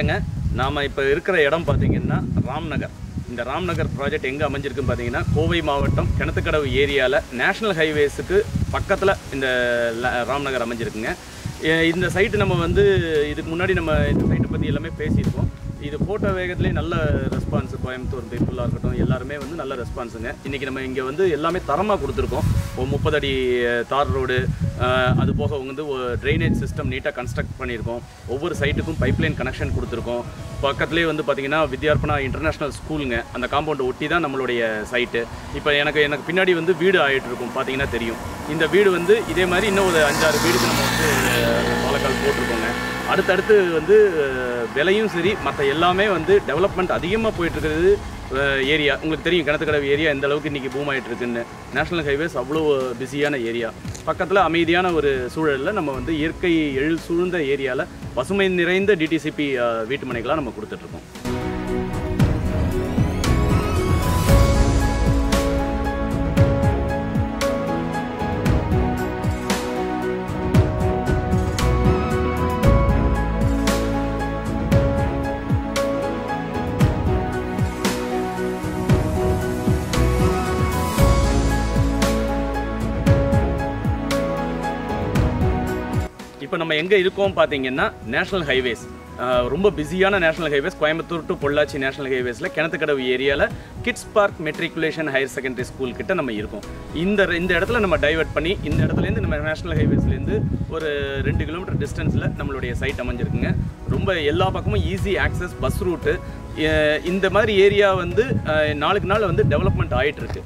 வணக்கங்க நாம் இப்போ இருக்கிற இடம் பார்த்தீங்கன்னா ராம்நகர் இந்த ராம்நகர் ப்ராஜெக்ட் எங்கே அமைஞ்சிருக்குன்னு பார்த்தீங்கன்னா கோவை மாவட்டம் கிணத்துக்கடவு ஏரியாவில் நேஷனல் ஹைவேஸுக்கு பக்கத்தில் இந்த ல- ராம்நகர் அமைஞ்சிருக்குங்க எ- இந்த சைட்டு நம்ம வந்து இதுக்கு முன்னாடி நம்ம இந்த சைட்டை பற்றி எல்லாமே பேசியிருக்கோம் இது போட்ட வேகத்திலே நல்ல ரெஸ்பான்ஸ் கோயம்புத்தூர் பீப்புளாக இருக்கட்டும் எல்லாருமே வந்து நல்ல ரெஸ்பான்ஸுங்க இன்றைக்கி நம்ம இங்கே வந்து எல்லாமே தரமாக கொடுத்துருக்கோம் ஒரு முப்பது அடி அஹ், தார் ரோடு அஹ், அது போக வந்து ட்ரைனேஜ் சிஸ்டம் நீட்டாக கன்ஸ்ட்ரக்ட் பண்ணியிருக்கோம் ஒவ்வொரு சைட்டுக்கும் பைப்லைன் கனெக்ஷன் கொடுத்துருக்கோம் பக்கத்துலேயே வந்து பார்த்திங்கன்னா வித்யார்ப்பணா இன்டர்நேஷ்னல் ஸ்கூலுங்க அந்த காம்பவுண்டை ஒட்டி தான் நம்மளுடைய சைட்டு இப்போ எனக்கு எனக்கு பின்னாடி வந்து வீடு ஆகிட்டு இருக்கும் பார்த்தீங்கன்னா தெரியும் இந்த வீடு வந்து இதே மாதிரி இன்னும் ஒரு அஞ்சாறு வீடுக்கு நம்ம வந்து பாலக்கால் போட்டிருக்கோங்க அடுத்தடுத்து வந்து அஹ், விலையும் சரி மற்ற எல்லாமே வந்து டெவலப்மெண்ட் அதிகமாக போயிட்டுருக்கிறது ஏரியா உங்களுக்கு தெரியும் கிணத்துக்கடவு ஏரியா எந்த அளவுக்கு இன்றைக்கி பூம் ஆகிட்டு இருக்குன்னு நேஷனல் ஹைவேஸ் அவ்வளோ பிஸியான ஏரியா பக்கத்தில் அமைதியான ஒரு சூழலில் நம்ம வந்து இயற்கை எழில் சூழ்ந்த ஏரியாவில் பசுமை நிறைந்த டிடிசிபி வீட்டு மனைகளாக நம்ம கொடுத்துட்ருக்கோம் இப்போ நம்ம எங்கே இருக்கோம் பார்த்தீங்கன்னா நேஷனல் ஹைவேஸ் ரொம்ப பிஸியான national highways Coimbatore to Pollachi national ஹைவேஸில் கிணத்துக்கடவு ஏரியாவில் kids park matriculation higher secondary school கிட்ட நம்ம இருக்கோம் இந்த இந்த இடத்துல நம்ம டைவர்ட் பண்ணி இந்த இடத்துலேருந்து நம்ம நேஷனல் ஹைவேஸ்லேருந்து ஒரு ரெண்டு கிலோமீட்டர் டிஸ்டன்ஸில் நம்மளுடைய சைட் அமைஞ்சிருக்குங்க ரொம்ப எல்லா பக்கமும் ஈஸி ஆக்சஸ் பஸ் ரூட்டு இந்த மாதிரி ஏரியா வந்து அஹ், நாளுக்கு நாள் வந்து டெவலப்மெண்ட் ஆயிட்டு இருக்கு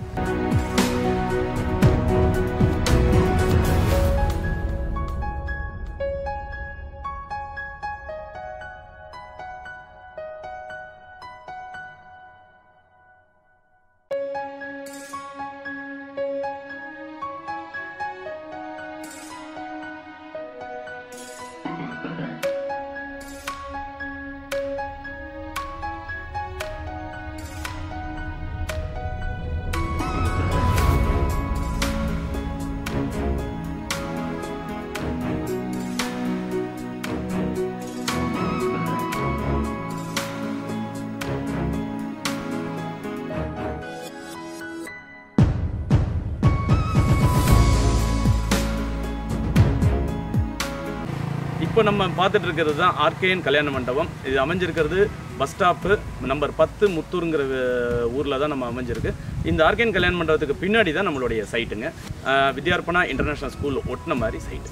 இப்போ நம்ம பார்த்துட்டு இருக்கிறது தான் ஆர்கேஎன் கல்யாண மண்டபம் இது அமைஞ்சிருக்கிறது பஸ் ஸ்டாப்பு நம்பர் பத்து முத்தூருங்கிற ஊரில் தான் நம்ம அமைஞ்சிருக்கு இந்த ஆர்கேஎன் கல்யாண மண்டபத்துக்கு பின்னாடி தான் நம்மளுடைய சைட்டுங்க அஹ், வித்யார்ப்பணா இன்டர்நேஷ்னல் ஸ்கூல் ஒட்டின மாதிரி சைட்டு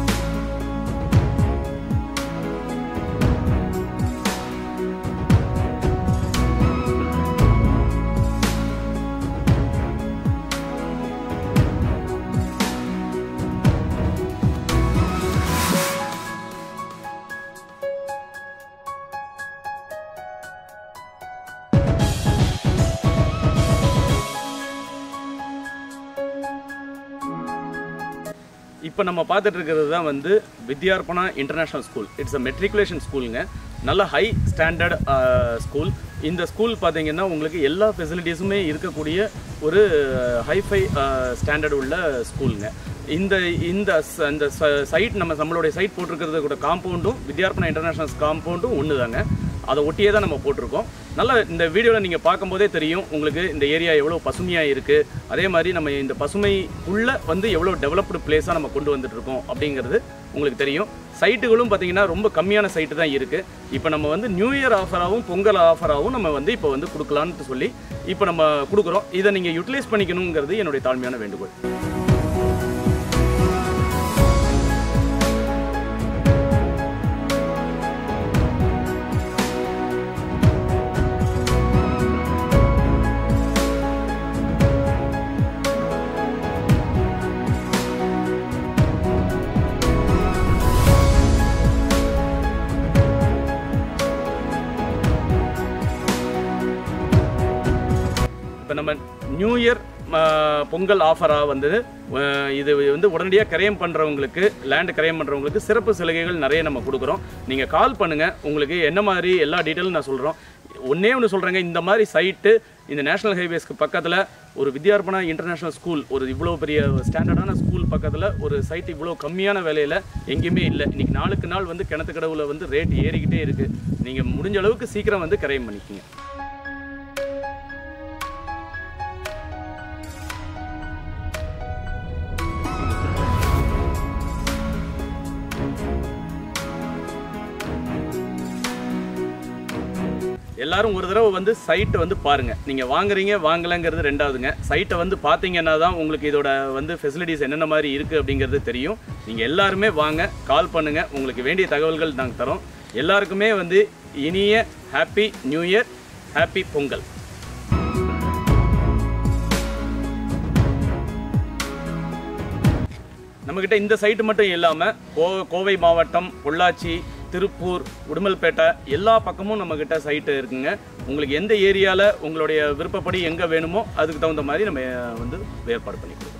இப்போ நம்ம பார்த்துட்டு இருக்கிறது தான் வந்து Vidyarpana international school it's a matriculation ஸ்கூலுங்க நல்ல ஹை ஸ்டாண்டர்ட் ஸ்கூல் இந்த ஸ்கூல் பார்த்தீங்கன்னா உங்களுக்கு எல்லா ஃபெசிலிட்டிஸுமே இருக்கக்கூடிய ஒரு ஹைஃபை ஸ்டாண்டர்ட் உள்ள ஸ்கூலுங்க இந்த இந்த ச- இந்த சைட் நம்ம நம்மளுடைய சைட் போட்டிருக்கிறது கூட காம்பவுண்டும் வித்யார்ப்பணா இன்டர்நேஷ்னல் காம்பவுண்டும் ஒன்று தாங்க அதை ஒட்டியே தான் நம்ம போட்டிருக்கோம் நல்லா இந்த வீடியோவில் நீங்கள் பார்க்கும்போதே தெரியும் உங்களுக்கு இந்த ஏரியா எவ்வளோ பசுமையாக இருக்குது அதே மாதிரி நம்ம இந்த பசுமைக்குள்ளே வந்து எவ்வளோ டெவலப்டு பிளேஸாக நம்ம கொண்டு வந்துட்டு இருக்கோம் அப்படிங்கிறது உங்களுக்கு தெரியும் சைட்டுகளும் பார்த்தீங்கன்னா ரொம்ப கம்மியான சைட்டு தான் இருக்குது இப்போ நம்ம வந்து நியூ இயர் ஆஃபராகவும் பொங்கல் ஆஃபராகவும் நம்ம வந்து இப்போ வந்து கொடுக்கலான்ட்டு சொல்லி இப்போ நம்ம கொடுக்குறோம் இதை நீங்கள் யூட்டிலைஸ் பண்ணிக்கணுங்கிறது என்னுடைய தாழ்மையான வேண்டுகோள் இப்போ நம்ம நியூ இயர் பொங்கல் ஆஃபராக வந்து அஹ், இது வந்து உடனடியாக கிரயம் பண்ணுறவங்களுக்கு லேண்டு கிரயம் பண்ணுறவங்களுக்கு சிறப்பு சலுகைகள் நிறைய நம்ம கொடுக்குறோம் நீங்கள் கால் பண்ணுங்கள் உங்களுக்கு என்ன மாதிரி எல்லா டீட்டெயிலும் நான் சொல்கிறோம் ஒன்றே ஒன்று சொல்கிறேங்க இந்த மாதிரி சைட்டு இந்த நேஷனல் ஹைவேஸ்க்கு பக்கத்தில் ஒரு வித்யார்பணா இன்டர்நேஷ்னல் ஸ்கூல் ஒரு இவ்வளோ பெரிய ஸ்டாண்டர்டான ஸ்கூல் பக்கத்தில் ஒரு சைட் இவ்வளோ கம்மியான விலையில் எங்கேயுமே இல்லை இன்றைக்கி நாளுக்கு நாள் வந்து கிணத்து கடவுல வந்து ரேட் ஏறிக்கிட்டே இருக்குது நீங்கள் முடிஞ்ச அளவுக்கு சீக்கிரம் வந்து கரையம் பண்ணிக்கோங்க எல்லாரும் ஒரு தடவை வந்து சைட்டை வந்து பாருங்க நீங்க வாங்குறீங்க வாங்கலைங்கிறது ரெண்டாவதுங்க சைட்டை வந்து பார்த்தீங்கன்னா தான் உங்களுக்கு இதோட வந்து ஃபெசிலிட்டிஸ் என்னென்ன மாதிரி இருக்கு அப்படிங்கிறது தெரியும் நீங்க எல்லாருமே வாங்க கால் பண்ணுங்க உங்களுக்கு வேண்டிய தகவல்கள் நாங்கள் தரோம் எல்லாருக்குமே வந்து இனிய happy new year happy Pongal நம்மக்கிட்ட இந்த சைட்டு மட்டும் இல்லாமல் கோ கோவை மாவட்டம் பொள்ளாச்சி திருப்பூர் உடுமல்பேட்டை எல்லா பக்கமும் நம்மக்கிட்ட சைட்டு இருக்குங்க உங்களுக்கு எந்த ஏரியாவில் உங்களுடைய விருப்பப்படி எங்கே வேணுமோ அதுக்கு தகுந்த மாதிரி நம்ம வந்து ஏற்பாடு பண்ணிக்கலாம்